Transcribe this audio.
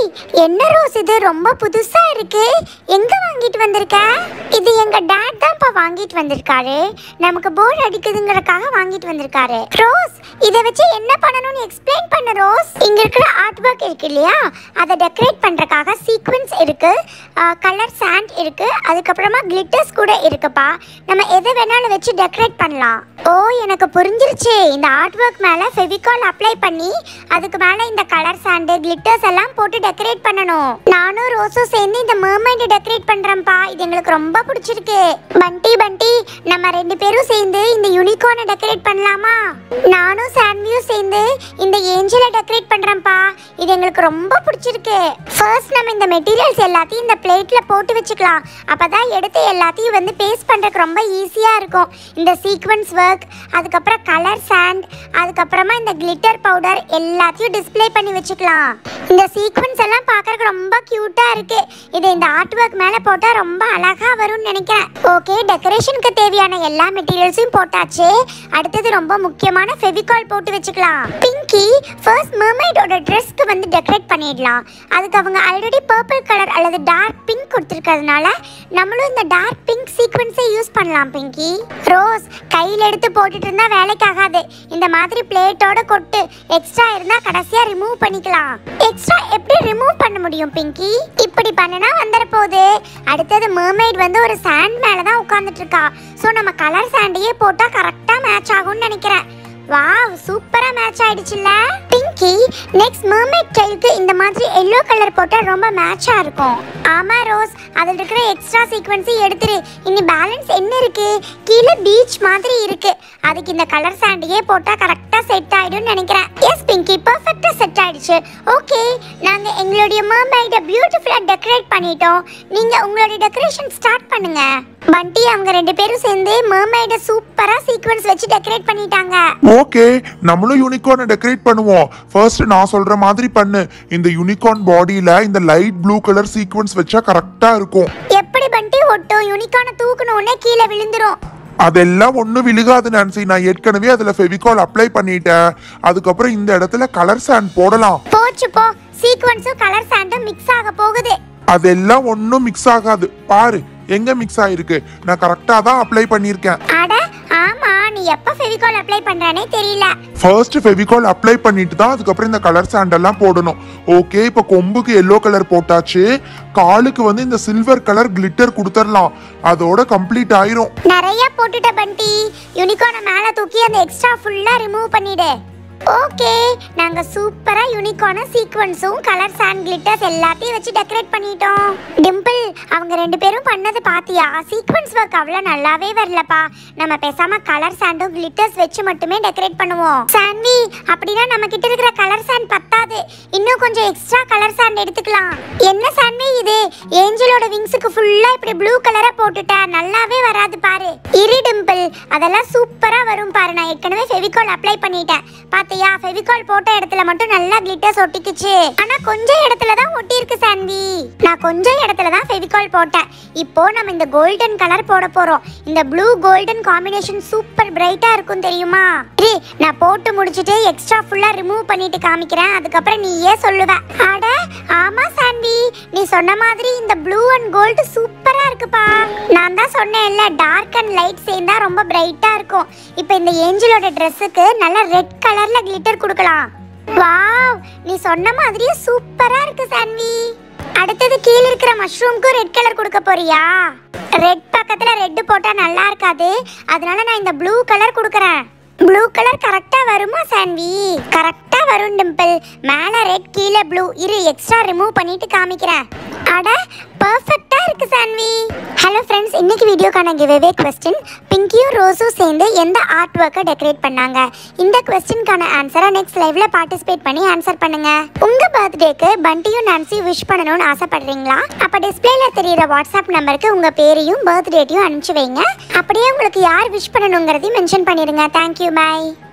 என்ன ரோஸ் இது ரொம்ப புதுசா இருக்கு எங்க வாங்கிட்டு வந்திருக்க இது எங்க டாட் தான்ப்பா வாங்கிட்டு வந்திருக்காரு நமக்கு போர் அடிக்குதுங்கறக்காக வாங்கிட்டு வந்திருக்காரு ரோஸ் இதை வச்சு என்ன பண்ணணும்னு எக்ஸ்பிளைன் பண்ண ரோஸ் இங்க இருக்கிற ஆர்ட் ஒர்க் இருக்கு இல்லையா அதை டெக்கரேட் பண்றதுக்காக சீக்வென்ஸ் இருக்கு கலர் சாண்ட் இருக்கு அதுக்கப்புறமா கிளிட்டர்ஸ் கூட இருக்குப்பா நம்ம எதை வேணாலும் வச்சு டெக்கரேட் பண்ணலாம் ஓ எனக்கு புரிஞ்சிருச்சு இந்த ஆர்ட் ஒர்க் மேல ஃபெவிகால் அப்ளை பண்ணி அதுக்கு மேல இந்த கலர் சாண்டு கிளிட்டர்ஸ் எல்லாம் போட்டு டெக்கரேட் பண்ணணும் நானும் ரோஸும் சேர்ந்து இந்த mermaid டெக்கரேட் பண்றேன்ப்பா இது எங்களுக்கு ரொம்ப பிடிச்சிருக்கு பண்டி பண்டி நம்ம ரெண்டு பேரும் சேர்ந்து இந்த யூனிகார்னை டெக்கரேட் பண்ணலாமா நானும் சாண்ட்வியும் சேர்ந்து இந்த ஏஞ்சலை டெக்கரேட் பண்றேன்ப்பா இது எங்களுக்கு ரொம்ப பிடிச்சிருக்கு ஃபர்ஸ்ட் நம்ம இந்த மெட்டீரியல்ஸ் எல்லாத்தையும் இந்த பிளேட்ல போட்டு வச்சுக்கலாம் அப்பதான் எடுத்து எல்லாத்தையும் வந்து பேஸ்ட் பண்றதுக்கு ரொம்ப ஈஸியா இருக்கும் இந்த சீக்வன்ஸ் ஒர்க் அதுக்கப்புறம் கலர் சாண்ட் அதுக்கப்புறமா இந்த கிளிட்டர் பவுடர் எல்லாத்தையும் டிஸ்ப்ளே பண்ணி வச்சுக்கலாம் இந்த சீக்வன்ஸ் எல்லாம் பார்க்கறதுக்கு ரொம்ப கியூட்டா இருக்கு இதை இந்த ஆர்ட் ஒர்க் மேல போட்டா ரொம்ப அழகா வரும்னு நினைக்கிறேன் ஓகே டெக்கரேஷனுக்கு தேவையான எல்லா மெட்டீரியல்ஸையும் போட்டாச்சு அடுத்தது ரொம்ப முக்கியமான ஃபெவிகால் போட்டு வச்சுக்கலாம் பிங்கி ஃபர்ஸ்ட் mermaidோட ட்ரெஸ்க்கு வந்து டெக்கரேட் பண்ணிடலாம் அதுக்கு அவங்க ஆல்ரெடி பர்பிள் கலர் அல்லது டார்க் பிங்க் கொடுத்துருக்கறதுனால நம்மளும் இந்த டார்க் பிங்க் சீக்வன்ஸை யூஸ் பண்ணலாம் பிங்கி ரோஸ் கையில் எடுத்து போட்டுட்டு இருந்தா வேலைக்கு ஆகாது இந்த மாதிரி பிளேட்டோட கொட்டு எக்ஸ்ட்ரா இருந்தா கடைசியா ரிமூவ் பண்ணிக்கலாம் எக்ஸ்ட்ரா எப்படி ரிமூவ் பண்ண முடியும் பிங்கி இப்படி பண்ணுனா வந்துட போகுது அடுத்தது mermaid வந்து ஒரு சாண்ட் மேல தான் உட்கார்ந்துட்டு இருக்கா ஸோ நம்ம கலர் சாண்டையே போட்டா கரெக்டா மேட்ச் ஆகும்னு நினைக்கிறேன் வாவ் சூப்பரா மேட்ச் ஆயிடுச்சுல்ல பிங்கி நெக்ஸ்ட் mermaid டைலுக்கு இந்த மாதிரி எல்லோ கலர் போட்டா ரொம்ப மேட்சா இருக்கும் ஆமா ரோஸ் அதில் இருக்கிற எக்ஸ்ட்ரா சீக்வன்ஸை எடுத்துரு இனி பேலன்ஸ் என்ன இருக்கு கீழே பீச் மாதிரி இருக்கு அதுக்கு இந்த கலர் சாண்டியே போட்டா கரெக்டா செட் ஆயிடும்னு நினைக்கிறேன் எஸ் பிங்கி பர்ஃபெக்ட்டா செட் ஆயிடுச்சு ஓகே நாங்க எங்களுடைய mermaid பியூட்டிஃபுல்லா டெக்கரேட் பண்ணிட்டோம் நீங்க உங்களுடைய டெக்கரேஷன் ஸ்டார்ட் பண்ணுங்க பண்டி அவங்க ரெண்டு பேரும் சேர்ந்து mermaid சூப்பரா சீக்வன்ஸ் வச்சு டெக்கரேட் பண்ணிட்டாங்க ஓகே நம்மளும் யூனிகார்னை டெக்கரேட் பண்ணுவோம் ஃபர்ஸ்ட் நான் சொல்ற மாதிரி பண்ணு இந்த யூனிகார்ன் பாடியில இந்த லைட் ப்ளூ கலர் சீக்வன்ஸ் வச்சா கரெக்டா இருக்கும் எப்படி பண்டி ஒட்டும் யூனிக்கான தூக்கணும்னே கீழே விழுந்துரும் அதெல்லாம் ஒன்றும் விழுகாது நான்சி நான் ஏற்கனவே அதுல ஃபெவிகால் அப்ளை பண்ணிட்டேன் அதுக்கப்புறம் இந்த இடத்துல கலர் சாண்ட் போடலாம் போச்சு போ சீக்வன்ஸும் கலர் சாண்டும் மிக்ஸ் ஆக போகுது அதெல்லாம் ஒன்றும் மிக்ஸ் ஆகாது பாரு எங்க மிக்ஸ் ஆயிருக்கு நான் கரெக்டா தான் அப்ளை பண்ணியிருக்கேன் அட ஆமா நீ எப்ப ஃபெவிகால் அப்ளை பண்றானே தெரியல ஃபர்ஸ்ட் ஃபெவிகால் அப்ளை பண்ணிட்டு தான் அதுக்கப்புறம் இந்த கலர் சாண்ட் எல்லாம் போடணும் ஓகே இப்போ கொம்புக்கு எல்லோ கலர் போட்டாச்சு காலுக்கு வந்து இந்த சில்வர் கலர் கிளிட்டர் கொடுத்துடலாம் அதோட கம்ப்ளீட் ஆயிரும் நிறைய போட்டுட்ட பண்டி யூனிகார்னை மேல தூக்கி அந்த எக்ஸ்ட்ரா ஃபுல்லா ரிமூவ் பண்ணிடு ஓகே நாங்க சூப்பரா யூனிகார்ன சீக்வன்ஸும் கலர் சாண்ட் கிளிட்டர்ஸ் எல்லாத்தையும் வச்சு டெக்கரேட் பண்ணிட்டோம் டிம்பிள் அவங்க ரெண்டு பேரும் பண்ணது பாத்தியா சீக்வன்ஸ் ஒர்க் அவ்வளவு நல்லாவே வரலப்பா நம்ம பேசாம கலர் சாண்டும் கிளிட்டர்ஸ் வச்சு மட்டுமே டெக்கரேட் பண்ணுவோம் சாண்டி அப்படின்னா நம்ம கிட்ட இருக்கிற கலர் சாண்ட் பத்தாது இன்னும் கொஞ்சம் எக்ஸ்ட்ரா கலர் சாண்ட் எடுத்துக்கலாம் என்ன சாண்டி இது ஏஞ்சலோட விங்ஸுக்கு ஃபுல்லா இப்படி ப்ளூ கலரா போட்டுட்டா நல்லாவே வராது பாரு இரு டிம்பிள் அதெல்லாம் சூப்பரா வரும் பாரு நான் ஏற்கனவே ஃபெவிகால் அப்ளை பண்ணிட்டேன் பாத்தியா ஃபெவிகால் போட்ட இடத்துல மட்டும் நல்லா கிளிட்டர்ஸ் ஒட்டிக்குச்சு ஆனா கொஞ்சம் இடத்துல தான் ஒட்டி இருக்கு சாண்டி நான் கொஞ்சம் இடத்துல தான் ஃபெவிகால் போட்டேன் இப்போ நம்ம இந்த கோல்டன் கலர் போட போறோம் இந்த ப்ளூ கோல்டன் காம்பினேஷன் சூப்பர் பிரைட்டா இருக்கும் தெரியுமா இரு நான் போட்டு முடிச்சிட்டு எக்ஸ்ட்ரா ஃபுல்லா ரிமூவ் பண்ணிட்டு காமிக்கிறேன் அதுக்கப்புறம் நீ ஏன் சொல்லுவ அட ஆமா சாண்டி நீ சொன்ன மாதிரி இந்த ப்ளூ அண்ட் கோல்டு சூப்பரா இருக்குப்பா நான் தான் சொன்னேன்ல டார்க் அண்ட் லைட் சேர்ந்தா ரொம்ப பிரைட்டா இருக்கும் இப்போ இந்த ஏஞ்சலோட ட்ரெஸ்ஸுக்கு நல்ல ரெட் கலர்ல கிளிட்டர் கொடுக்கலாம் வாவ் நீ சொன்ன மாதிரியே சூப்பரா இருக்கு சான்வி அடுத்தது கீழ இருக்கிற மஷ்ரூம்க்கு ரெட் கலர் கொடுக்க போறியா ரெட் பக்கத்துல ரெட் போட்டா நல்லா இருக்காது அதனால நான் இந்த ப்ளூ கலர் கொடுக்கறேன் ப்ளூ கலர் கரெக்டா வருமா சான்வி கரெக்டா வரும் டிம்பிள் மேல ரெட் கீழே ப்ளூ இரு எக்ஸ்ட்ரா ரிமூவ் பண்ணிட்டு காமிக்கிறேன் அட பர்ஃபெக்ட்டா இருக்கு சான்வி ஹலோ ஃப்ரெண்ட்ஸ் இன்னைக்கு வீடியோக்கான கிவ்அவே கொஸ்டின் பிங்கியும் ரோஸும் சேர்ந்து எந்த ஆர்ட் ஒர்க்கை டெக்கரேட் பண்ணாங்க இந்த கொஸ்டின்கான ஆன்சரை நெக்ஸ்ட் லைவ்ல பார்ட்டிசிபேட் பண்ணி ஆன்சர் பண்ணுங்க உங்க பர்த்டேக்கு பண்டியும் நான்சியும் விஷ் பண்ணணும்னு ஆசைப்படுறீங்களா அப்ப டிஸ்பிளேல தெரியுற வாட்ஸ்அப் நம்பருக்கு உங்க பேரையும் பர்த்டேட்டையும் அனுப்பிச்சு வைங்க அப்படியே உங்களுக்கு யார் விஷ் பண்ணணுங்கிறதையும் மென்ஷன் பண்ணிடுங்க தேங்க்யூ பை